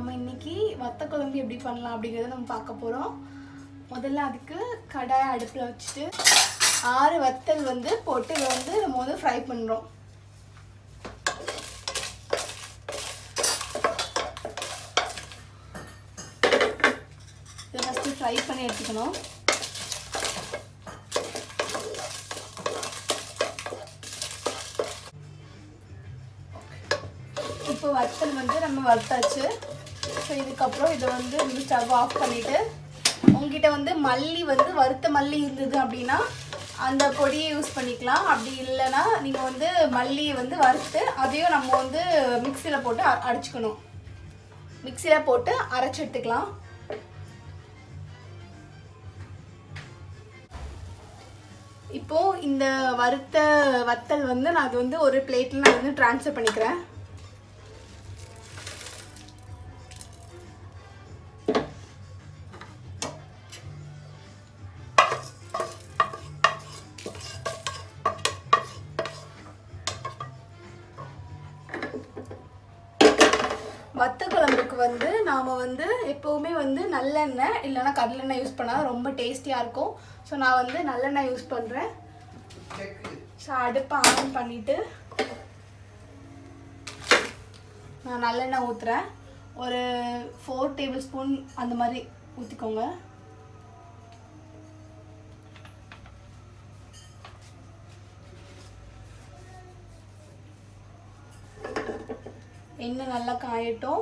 நம்ம இன்னைக்கு வத்த குழம்பு எப்படி பண்ணலாம் அப்படிங்கிறத நம்ம பார்க்க போகிறோம் முதல்ல அதுக்கு கடாய் அடுப்பில் வச்சுட்டு ஆறு வத்தல் வந்து போட்டு இதை வந்து நம்ம வந்து ஃப்ரை பண்ணுறோம் இதை ஃபஸ்ட்டு ஃப்ரை பண்ணி எடுத்துக்கணும் இப்போ வத்தல் வந்து நம்ம வறுத்தாச்சு ஸோ இதுக்கப்புறம் இதை வந்து இந்த ஸ்டவ் ஆஃப் பண்ணிவிட்டு உங்ககிட்ட வந்து மல்லி வந்து வறுத்த மல்லி இருந்தது அப்படின்னா அந்த பொடியை யூஸ் பண்ணிக்கலாம் அப்படி இல்லைன்னா நீங்கள் வந்து மல்லியை வந்து வறுத்து அதையும் நம்ம வந்து மிக்சியில் போட்டு அ- அரைச்சிக்கணும் மிக்சியில் போட்டு அரைச்சி எடுத்துக்கலாம் இப்போ இந்த வறுத்த வத்தல் வந்து நான் அது வந்து ஒரு பிளேட்டில் நான் வந்து ட்ரான்ஸ்ஃபர் பண்ணிக்கிறேன் வத்த குழம்புக்கு வந்து நாம் வந்து எப்போவுமே வந்து நல்லெண்ணெய் இல்லைன்னா கடலெண்ணெய் யூஸ் பண்ணால் ரொம்ப டேஸ்டியாக இருக்கும் ஸோ நான் வந்து நல்லெண்ணெய் யூஸ் பண்ணுறேன் ஸோ அடுப்பை ஆன் பண்ணிவிட்டு நான் நல்லெண்ணெய் ஊற்றுறேன் ஒரு ஃபோர் டேபிள் ஸ்பூன் அந்த மாதிரி ஊற்றிக்கோங்க எண்ணெய் நல்லா காயட்டும்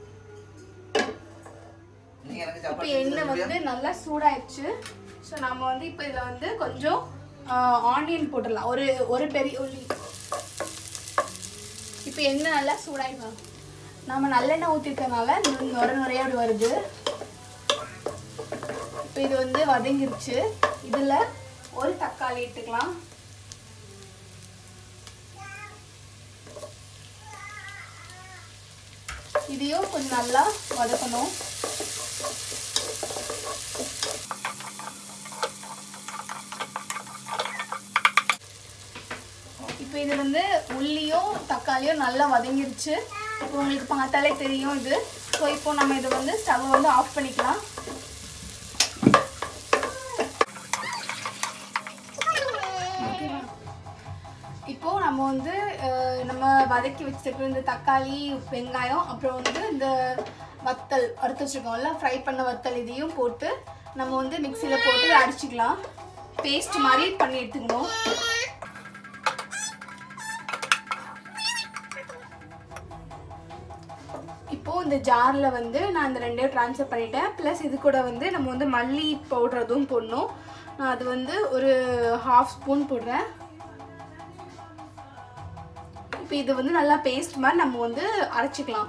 நீங்க எனக்கு இப்போ சப்பாத்தி எண்ணெய் வந்து நல்லா சூடாயிடுச்சு ஸோ நம்ம வந்து இப்போ இதில் வந்து கொஞ்சம் ஆனியன் போட்டுடலாம் ஒரு ஒரு பெரிய உள்ளி இப்போ எண்ணெய் நல்லா சூடாயிடும் நம்ம நல்லெண்ணெய் ஊற்றிருக்கனால நுர நுறையா அப்படி வருது இப்போ இது வந்து வதங்கிருச்சு இதில் ஒரு தக்காளி இட்டுக்கலாம் இதையும் கொஞ்சம் நல்லா வதக்கணும் இப்போ இது வந்து உள்ளியும் தக்காளியும் நல்லா வதங்கிருச்சு இப்போ உங்களுக்கு பார்த்தாலே தெரியும் இது ஸோ இப்போ நம்ம இதை வந்து ஸ்டவ் வந்து ஆஃப் பண்ணிக்கலாம் ஓகேவா? இப்போ நம்ம வந்து அஹ், நம்ம வதக்கி வச்சிருக்கிற இந்த தக்காளி வெங்காயம் அப்புறம் வந்து இந்த வத்தல் அறுத்து வச்சிருக்கோம்ல ஃப்ரை பண்ண வத்தல் இதையும் போட்டு நம்ம வந்து மிக்சியில் போட்டு அடிச்சுக்கலாம் பேஸ்ட் மாதிரி பண்ணி எடுத்துக்கணும் இப்போ இந்த ஜாரில் வந்து நான் இந்த ரெண்டையும் ட்ரான்ஸ்ஃபர் பண்ணிட்டேன் ப்ளஸ் இது கூட வந்து நம்ம வந்து மல்லி பவுடர் அதுவும் போடணும் நான் அது வந்து ஒரு ஹாஃப் ஸ்பூன் போடுறேன் இப்போ இது வந்து நல்லா பேஸ்ட் மாதிரி நம்ம வந்து அரைச்சிக்கலாம்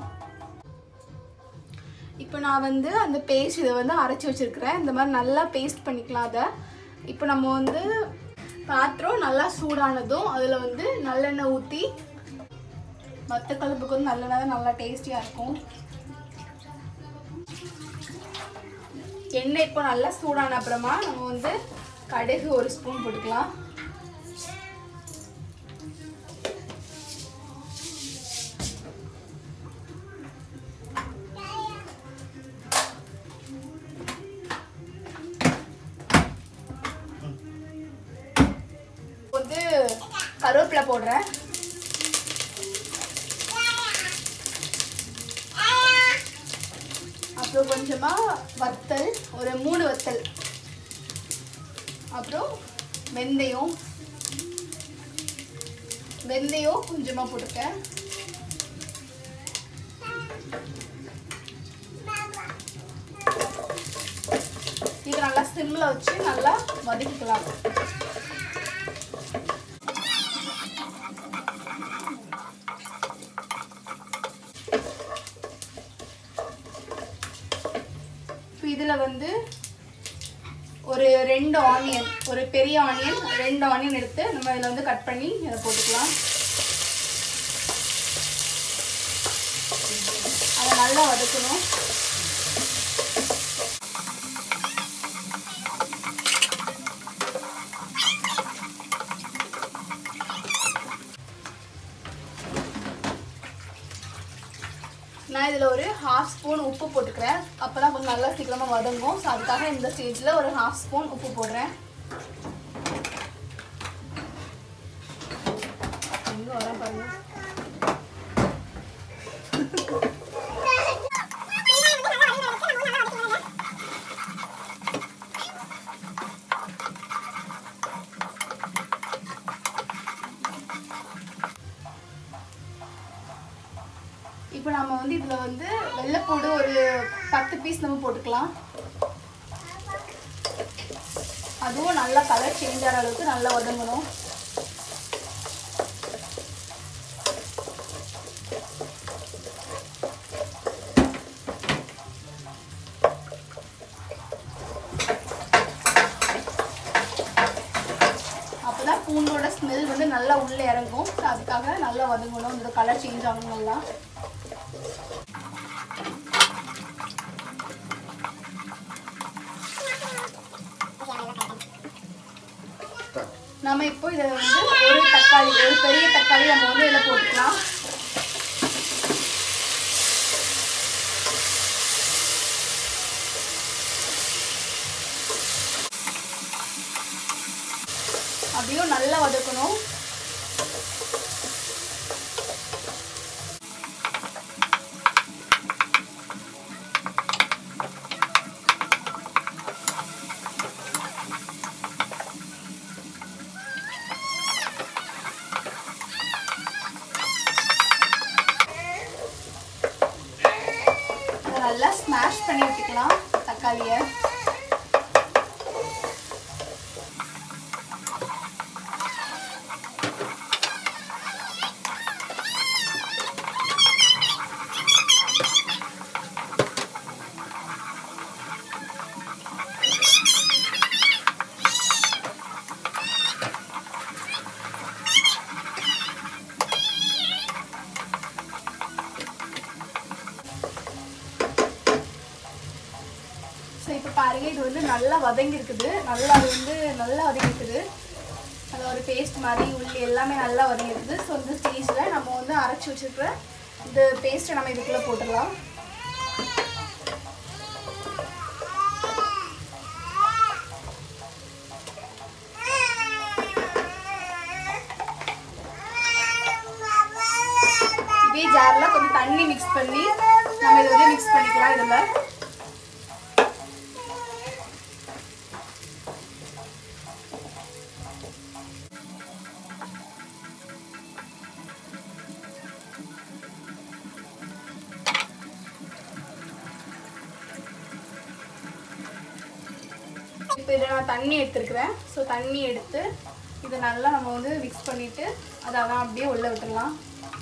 இப்போ நான் வந்து அந்த பேஸ்ட் இதை வந்து அரைச்சி வச்சிருக்கிறேன் இந்த மாதிரி நல்லா பேஸ்ட் பண்ணிக்கலாம் அதை இப்போ நம்ம வந்து பாத்திரம் நல்லா சூடானதும் அதில் வந்து நல்லெண்ணெய் ஊற்றி மற்ற குழம்புக்கு வந்து நல்லெண்ணெய் தான் நல்லா டேஸ்டியாக இருக்கும் எண்ணெய் இப்போ நல்லா சூடான அப்புறமா நம்ம வந்து கடுகு ஒரு ஸ்பூன் போட்டுக்கலாம் வந்து கருவேப்பிலை போடுறேன் அப்புறம் கொஞ்சமா வத்தல் ஒரு மூணு வத்தல் அப்புறம் வெந்தயம் வெந்தயம் கொஞ்சமா போட்டுக்கேன் இது நல்லா சிம்ல வச்சு நல்லா வதக்கிக்கலாம் இப்போ இதில் வந்து ஒரு ரெண்டு ஆனியன் ஒரு பெரிய ஆனியன் ரெண்டு ஆனியன் எடுத்து நம்ம இதில் வந்து கட் பண்ணி இதை போட்டுக்கலாம் அதை நல்லா வதக்கணும் நான் இதில் ஒரு ஹாஃப் ஸ்பூன் உப்பு போட்டுக்கிறேன் அப்போ தான் கொஞ்சம் நல்லா சீக்கிரமாக வதங்கும் ஸோ அதுக்காக இந்த ஸ்டேஜில் ஒரு ஹாஃப் ஸ்பூன் உப்பு போடுறேன் எங்கே வரேன் பாருங்க இப்போ நம்ம வந்து இதில் வந்து வெள்ளைப்பூடு ஒரு பத்து பீஸ் நம்ம போட்டுக்கலாம் அதுவும் நல்லா கலர் சேஞ்ச் ஆகிற அளவுக்கு நல்லா வதங்கணும் அப்பதான் பூண்டோட ஸ்மெல் வந்து நல்லா உள்ளே இறங்கும் ஸோ அதுக்காக நல்லா வதங்கணும் இந்த கலர் சேஞ்ச் ஆகணும் நல்லா நம்ம இப்போ இதை வந்து ஒரு தக்காளி ஒரு பெரிய தக்காளி நம்ம வந்து இதில் போட்டுக்கலாம் அப்படியும் நல்லா வதக்கணும் இதை நல்லா ஸ்மாஷ் பண்ணி விட்டுக்கலாம் தக்காளியை ஸோ இப்போ பாருங்க இது வந்து நல்லா வதங்கி இருக்குது நல்லா அது வந்து நல்லா வதங்கி இருக்குது அது ஒரு பேஸ்ட் மாதிரி உள்ளி எல்லாமே நல்லா வதங்கி இருக்குது ஸோ இந்த ஸ்டேஜில் நம்ம வந்து அரைச்சி வச்சிருக்கிற இந்த பேஸ்ட்டை நம்ம இதுக்குள்ளே போட்டுடலாம் இதே ஜாரில் கொஞ்சம் தண்ணி மிக்ஸ் பண்ணி நம்ம இதை வந்து மிக்ஸ் பண்ணிக்கலாம் இதில் இப்போ இதில் நான் தண்ணி எடுத்துருக்குறேன் ஸோ தண்ணி எடுத்து இதை நல்லா நம்ம வந்து மிக்ஸ் பண்ணிவிட்டு அதை அதான் அப்படியே உள்ளே விட்டுடலாம்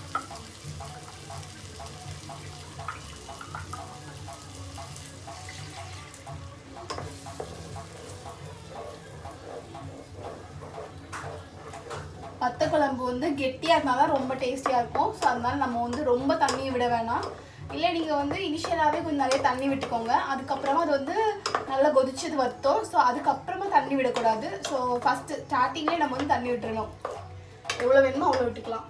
வத்த குழம்பு வந்து கெட்டியாக இருந்தால் தான் ரொம்ப டேஸ்டியாக இருக்கும் ஸோ அதனால நம்ம வந்து ரொம்ப தண்ணியை விட வேணாம் இல்லை நீங்கள் வந்து இனிஷியலாகவே கொஞ்சம் நிறைய தண்ணி விட்டுக்கோங்க அதுக்கப்புறமா அது வந்து நல்லா கொதிச்சது வத்தோம் ஸோ அதுக்கப்புறமா தண்ணி விடக்கூடாது ஸோ ஃபஸ்ட்டு ஸ்டார்டிங்லேயே நம்ம வந்து தண்ணி விட்டுறணும் எவ்வளோ வேணுமோ அவ்வளோ விட்டுக்கலாம்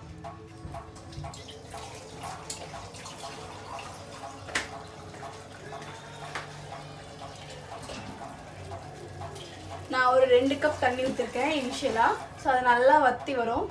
நான் ஒரு ரெண்டு கப் தண்ணி ஊற்றிருக்கேன் இனிஷியலாக ஸோ அது நல்லா வத்தி வரும்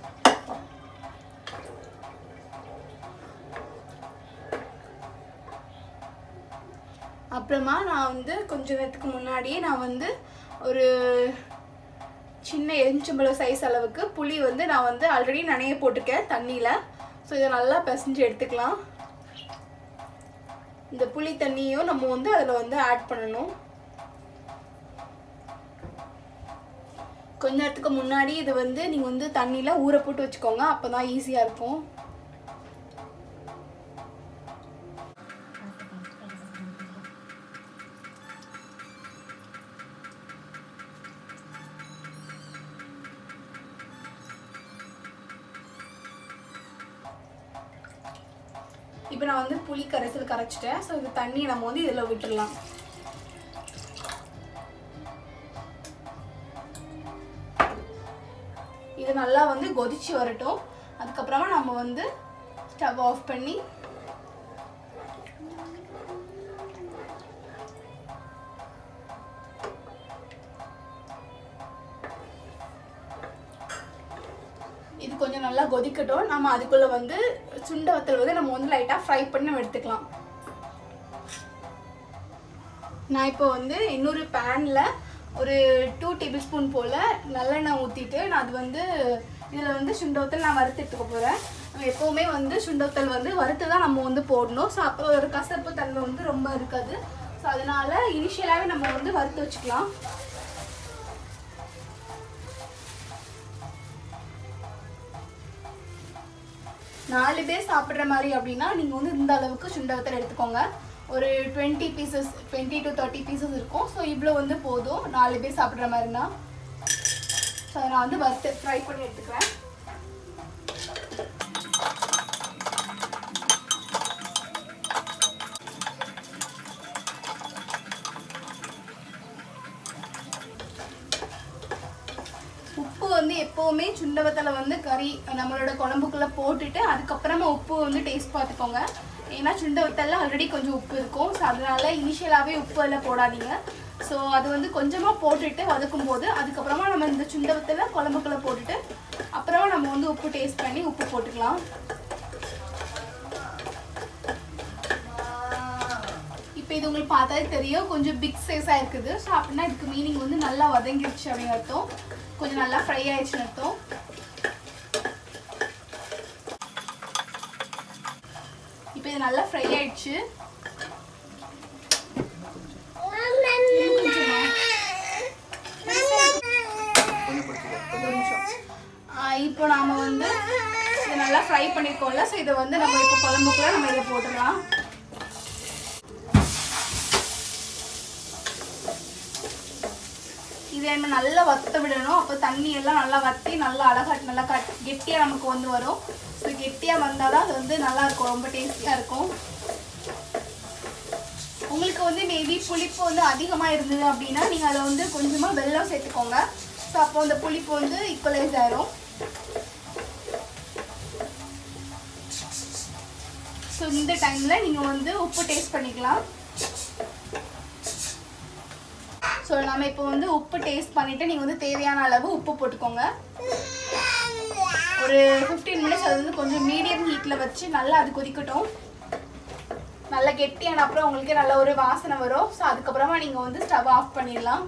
அப்புறமா நான் வந்து கொஞ்ச நேரத்துக்கு முன்னாடியே நான் வந்து ஒரு சின்ன எலுமிச்சம்பழம் சைஸ் அளவுக்கு புளி வந்து நான் வந்து ஆல்ரெடி நனைய போட்டிருக்கேன் தண்ணியில் ஸோ இதை நல்லா பிசைஞ்சு எடுத்துக்கலாம் இந்த புளி தண்ணியும் நம்ம வந்து அதில் வந்து ஆட் பண்ணணும் கொஞ்ச நேரத்துக்கு முன்னாடி இது வந்து நீங்கள் வந்து தண்ணியில் ஊற போட்டு வச்சுக்கோங்க அப்போ தான் ஈஸியாக இருக்கும் இப்போ நான் வந்து புளி கரைசல் கரைச்சிட்டேன் ஸோ இந்த தண்ணியை நம்ம வந்து இதில் விட்டுடலாம் இது நல்லா வந்து கொதிச்சு வரட்டும் அதுக்கப்புறமா நம்ம வந்து ஸ்டவ் ஆஃப் பண்ணி இது கொஞ்சம் நல்லா கொதிக்கட்டும் நம்ம அதுக்குள்ளே வந்து சுண்ட வத்தல் வந்து நம்ம வந்து லைட்டாக ஃப்ரை பண்ணி நம்ம எடுத்துக்கலாம் நான் இப்போ வந்து இன்னொரு பேனில் ஒரு டூ டேபிள் ஸ்பூன் போல் நல்லெண்ணெய் ஊற்றிட்டு நான் அது வந்து இதில் வந்து சுண்டவத்தல் நான் வறுத்து எடுத்துக்க போகிறேன் நம்ம எப்போவுமே வந்து சுண்டவத்தல் வந்து வறுத்து தான் நம்ம வந்து போடணும் ஸோ அப்போ ஒரு கசப்பு தன்மை வந்து ரொம்ப இருக்காது ஸோ அதனால இனிஷியலாகவே நம்ம வந்து வறுத்து வச்சுக்கலாம் நாலு பேர் சாப்பிட்ற மாதிரி அப்படின்னா நீங்கள் வந்து இந்த அளவுக்கு சுண்டவத்தல் எடுத்துக்கோங்க ஒரு twenty pieces twenty to thirty pieces இருக்கும் ஸோ இவ்வளோ வந்து போதும் நாலு பேர் சாப்பிட்ற மாதிரினா ஸோ அதை நான் வந்து வறுத்து ஃப்ரை பண்ணி எடுத்துக்கிறேன் உப்பு வந்து எப்போவுமே சுண்டவத்தில் வந்து கறி நம்மளோட குழம்புக்குள்ளே போட்டுட்டு அதுக்கப்புறமா உப்பு வந்து டேஸ்ட் பார்த்துக்கோங்க ஏன்னா சுண்டவத்தல்ல ஆல்ரெடி கொஞ்சம் உப்பு இருக்கும் ஸோ அதனால இனிஷியலாகவே உப்பு எல்லாம் போடாதீங்க ஸோ அது வந்து கொஞ்சமாக போட்டுட்டு வதக்கும் போது அதுக்கப்புறமா நம்ம இந்த சுண்டவத்தில் குழம்புக்குள்ளே போட்டுட்டு அப்புறமா நம்ம வந்து உப்பு டேஸ்ட் பண்ணி உப்பு போட்டுக்கலாம் இப்போ இது உங்களுக்கு பார்த்தாலே தெரியும் கொஞ்சம் பிக் சைஸாக இருக்குது ஸோ அப்படின்னா இதுக்கு மீனிங் வந்து நல்லா வதங்கிடுச்சு அப்படின்னு அர்த்தம் கொஞ்சம் நல்லா ஃப்ரை ஆயிடுச்சுன்னு அர்த்தம் இப்போ இது நல்லா ஃப்ரை ஆயிடுச்சு இன்னும் கொஞ்சமா? ஒரு நிமிஷம். ஆ, இப்போ நாம வந்து இதை நல்லா ஃப்ரை பண்ணிருக்கோம்ல ஸோ இதை வந்து நம்ம இப்போ குழம்புக்குள்ள நம்ம இதை போட்டுடலாம் இதை நம்ம நல்லா வத்த விடணும் அப்போ தண்ணி எல்லாம் நல்லா வத்தி நல்லா அழகா நல்லா கட் கெட்டியாக நமக்கு வந்து வரும் ஸோ கெட்டியாக வந்தால் தான் அது வந்து நல்லா இருக்கும் ரொம்ப டேஸ்டியாக இருக்கும் உங்களுக்கு வந்து மேபி புளிப்பு வந்து அதிகமாக இருந்தது அப்படின்னா நீங்கள் அதை வந்து கொஞ்சமாக வெல்லம் சேர்த்துக்கோங்க ஸோ அப்போ அந்த புளிப்பு வந்து ஈக்குவலைஸ் ஆயிரும் ஸோ இந்த டைமில் நீங்கள் வந்து உப்பு டேஸ்ட் பண்ணிக்கலாம் ஸோ நம்ம இப்போ வந்து உப்பு டேஸ்ட் பண்ணிவிட்டு நீங்கள் வந்து தேவையான அளவு உப்பு போட்டுக்கோங்க ஒரு ஃபிஃப்டீன் மினிட்ஸ் அது வந்து கொஞ்சம் மீடியம் ஹீட்டில் வச்சு நல்லா அது கொதிக்கட்டும் நல்லா கெட்டியான அப்புறம் உங்களுக்கு நல்ல ஒரு வாசனை வரும் ஸோ அதுக்கப்புறமா நீங்கள் வந்து ஸ்டவ் ஆஃப் பண்ணிடலாம்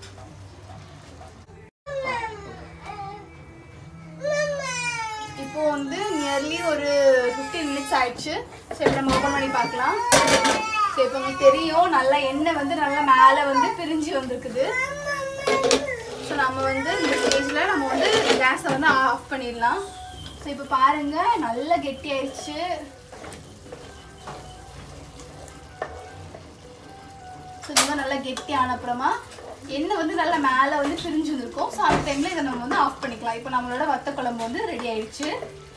இப்போ வந்து நியர்லி ஒரு ஃபிஃப்டீன் மினிட்ஸ் ஆயிடுச்சு ஸோ இப்போ நம்ம ஓப்பன் பண்ணி பார்க்கலாம் ஸோ இப்போ உங்களுக்கு தெரியும் நல்லா எண்ணெய் வந்து நல்லா மேலே வந்து பிரிஞ்சு வந்திருக்குது ஸோ நம்ம வந்து இந்த ஸ்டேஜில் நம்ம வந்து கேஸை வந்து ஆஃப் பண்ணிடலாம் ஸோ இப்போ பாருங்க நல்லா கெட்டி ஆயிடுச்சு ஸோ இந்த மாதிரி நல்லா கெட்டி ஆன அப்புறமா எண்ணெய் வந்து நல்லா மேலே வந்து பிரிஞ்சு வந்திருக்கும் ஸோ அந்த டைமில் இதை நம்ம வந்து ஆஃப் பண்ணிக்கலாம் இப்போ நம்மளோட வத்த குழம்பு வந்து ரெடி ஆயிடுச்சு